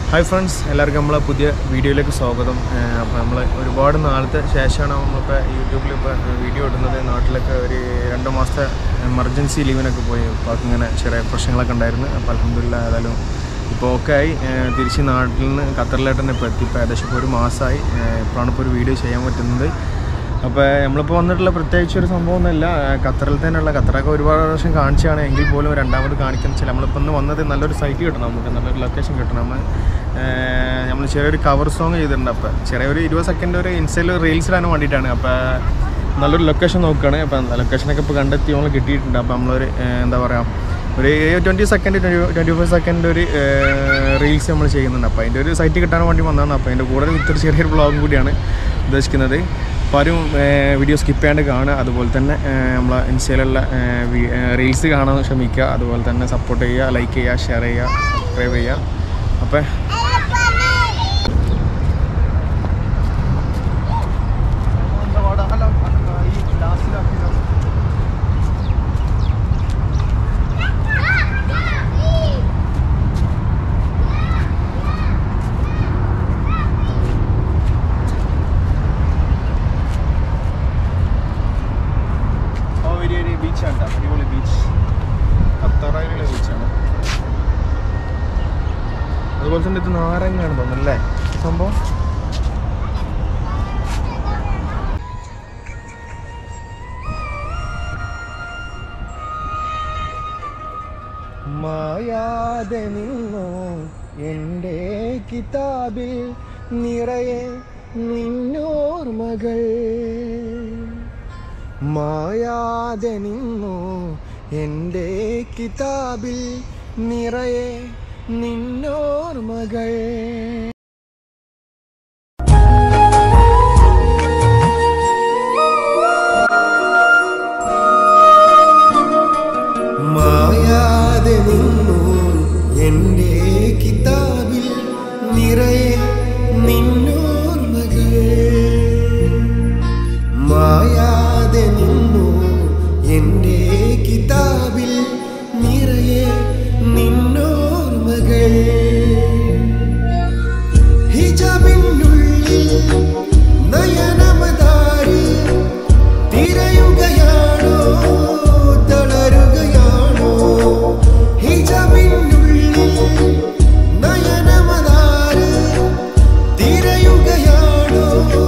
hi friends എല്ലാവർക്കും നമ്മളെ പുതിയ വീഡിയോയിലേക്ക് സ്വാഗതം അപ്പോൾ നമ്മൾ ഒരുപാട് നാളത്തെ ശേഷമാണ് നമ്മളിപ്പോൾ യൂട്യൂബിൽ ഇപ്പോൾ വീഡിയോ ഇടുന്നത് നാട്ടിലൊക്കെ ഒരു രണ്ട് മാസത്തെ എമർജൻസി ലീവിനൊക്കെ പോയി അപ്പോൾ ഇങ്ങനെ ചെറിയ പ്രശ്നങ്ങളൊക്കെ ഉണ്ടായിരുന്നു അപ്പോൾ അലഹമില്ല ഏതായാലും ഇപ്പോൾ ഓക്കെ ആയി ഏഹ് തിരിച്ച് നാട്ടിൽ നിന്ന് ഖത്തറിലായിട്ട് തന്നെ ഇപ്പോൾ എത്തി ഇപ്പോൾ ഏകദേശം ഇപ്പോൾ ഒരു മാസമായി ഏഹ് ഇപ്പോഴാണ് ഇപ്പോൾ ഒരു വീഡിയോ ചെയ്യാൻ പറ്റുന്നത് അപ്പോൾ നമ്മളിപ്പോൾ വന്നിട്ടുള്ള പ്രത്യേകിച്ച് ഒരു സംഭവമൊന്നുമില്ല ഏഹ് ഖത്തറിൽ തന്നെയുള്ള ഖത്തറൊക്കെ ഒരുപാട് പ്രാവശ്യം കാണിച്ചാണ് എങ്കിൽ പോലും രണ്ടാമത് കാണിക്കുന്ന വെച്ചാൽ നമ്മളിപ്പോൾ ഒന്ന് വന്നത് നല്ലൊരു സൈറ്റ് കിട്ടണം നമുക്ക് നല്ലൊരു ലൊക്കേഷൻ കിട്ടണം നമ്മൾ നമ്മൾ ചെറിയൊരു കവർ സോങ് ചെയ്തിട്ടുണ്ട് അപ്പോൾ ചെറിയൊരു ഇരുപത് സെക്കൻഡ് ഒരു ഇൻസ്റ്റയിൽ റീൽസ് ഇടാൻ വേണ്ടിയിട്ടാണ് അപ്പോൾ നല്ലൊരു ലൊക്കേഷൻ നോക്കുകയാണ് അപ്പം ലൊക്കേഷനൊക്കെ ഇപ്പോൾ കണ്ടെത്തി നമ്മൾ കിട്ടിയിട്ടുണ്ട് അപ്പോൾ നമ്മളൊരു ഏഹ് എന്താ പറയുക ഒരു twenty second twenty twenty five second ഒരു റീൽസ് നമ്മൾ ചെയ്യുന്നുണ്ട് അപ്പോൾ അതിൻ്റെ ഒരു സൈറ്റ് കിട്ടാൻ വേണ്ടി വന്നതാണ് അപ്പോൾ അതിൻ്റെ കൂടെ ഇത്ര ചെറിയൊരു ബ്ലോഗും കൂടിയാണ് ഉദ്ദേശിക്കുന്നത് അപ്പോൾ ആരും വീഡിയോ സ്കിപ്പ് ചെയ്യാണ്ട് കാണുക അതുപോലെ തന്നെ നമ്മളെ ഇൻസ്റ്റയിലുള്ള റീൽസ് കാണാൻ ശ്രമിക്കുക അതുപോലെ തന്നെ സപ്പോർട്ട് ചെയ്യുക ലൈക്ക് ചെയ്യുക ഷെയർ ചെയ്യുക സബ്സ്ക്രൈബ് ചെയ്യുക അപ്പോൾ ഒരു ബീച്ചാണ് അടിപൊളി ബീച്ച് ഖത്തറയിലുള്ള ബീച്ചാണ് അതുപോലെ തന്നെ ഇത് നാരങ്ങയാണ് തോന്നുന്നല്ലേ സംഭവം മായാതെ നിന്നു എൻ്റെ കിതാബിൽ നിറയെ നിന്നോർമകൾ മായാതെ നിന്നു എൻ്റെ കിതാബിൽ നിറയെ നിന്നോർമകൾ മായാതെ നിന്നു എൻ്റെ കിതാബിൽ നിറയെ നിന്നോർമകൾ മായാതെ നിന്നു എൻ്റെ കിതാബിൽ നിറയെ നിന്നോർമകൾ ഹിജാബിനുള്ളിൽ നയനമതാരി തിരയുകയാണോ തളരുകയാണോ ഹിജാബിനുള്ളിൽ നയനമതാരി തിരയുകയാണോ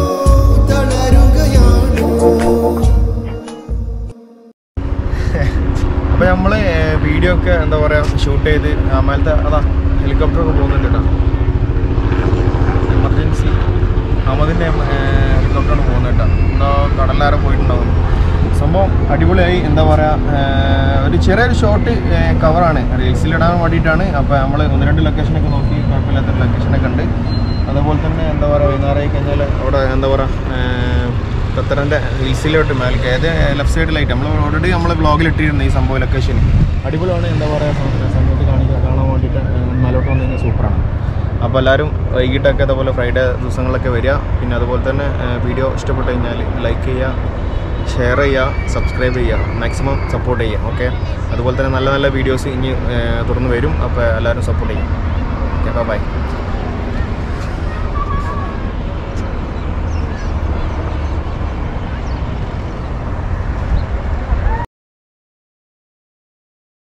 തളരുകയാണോ അപ്പോൾ നമ്മൾ വീഡിയോ ഒക്കെ എന്താ പറയുക ഷൂട്ട് ചെയ്ത് അമ്മലത്തെ അതാ ഹെലികോപ്റ്ററൊക്കെ പോകുന്നുണ്ട് കേട്ടോ എമർജൻസി അഹമ്മദിൻ്റെ ഹെലികോപ്റ്ററാണ് പോകുന്നത് കേട്ടോ എന്തോ കടലാരെ പോയിട്ടുണ്ടാവും സംഭവം അടിപൊളിയായി എന്താ പറയുക ഒരു ചെറിയൊരു ഷോർട്ട് കവറാണ് റീൽസിലിടാൻ വേണ്ടിയിട്ടാണ് അപ്പോൾ നമ്മൾ ഒന്ന് രണ്ട് ലൊക്കേഷനൊക്കെ നോക്കി കുഴപ്പമില്ലാത്തൊരു ലൊക്കേഷനൊക്കെ ഉണ്ട് അതുപോലെ തന്നെ എന്താ പറയുക വൈകുന്നേരം ആയി കഴിഞ്ഞാൽ അവിടെ എന്താ പറയുക ഖത്തറിൻ്റെ ഹിൽസിലോട്ട് മേലേക്ക് അതായത് ലെഫ്റ്റ് സൈഡിലായിട്ട് നമ്മൾ ഓൾറെഡി നമ്മൾ വ്ളോഗിൽ ഇട്ടിരുന്നു ഈ സംഭവം ലൊക്കേഷൻ അടിപൊളിയാണ് എന്താ പറയുക സമയത്ത് കാണിക്കാൻ കാണാൻ വേണ്ടിയിട്ട് മേലോട്ട് വന്നു കഴിഞ്ഞാൽ സൂപ്പറാണ് അപ്പോൾ എല്ലാവരും വൈകിട്ടൊക്കെ അതുപോലെ ഫ്രൈഡേ ദിവസങ്ങളിലൊക്കെ വരിക പിന്നെ അതുപോലെ തന്നെ വീഡിയോ ഇഷ്ടപ്പെട്ട് കഴിഞ്ഞാൽ ലൈക്ക് ചെയ്യുക ഷെയർ ചെയ്യുക സബ്സ്ക്രൈബ് ചെയ്യുക മാക്സിമം സപ്പോർട്ട് ചെയ്യുക ഓക്കെ അതുപോലെ തന്നെ നല്ല നല്ല വീഡിയോസ് ഇനി തുടർന്ന് വരും അപ്പോൾ എല്ലാവരും സപ്പോർട്ട് ചെയ്യും ഓക്കെ ബൈ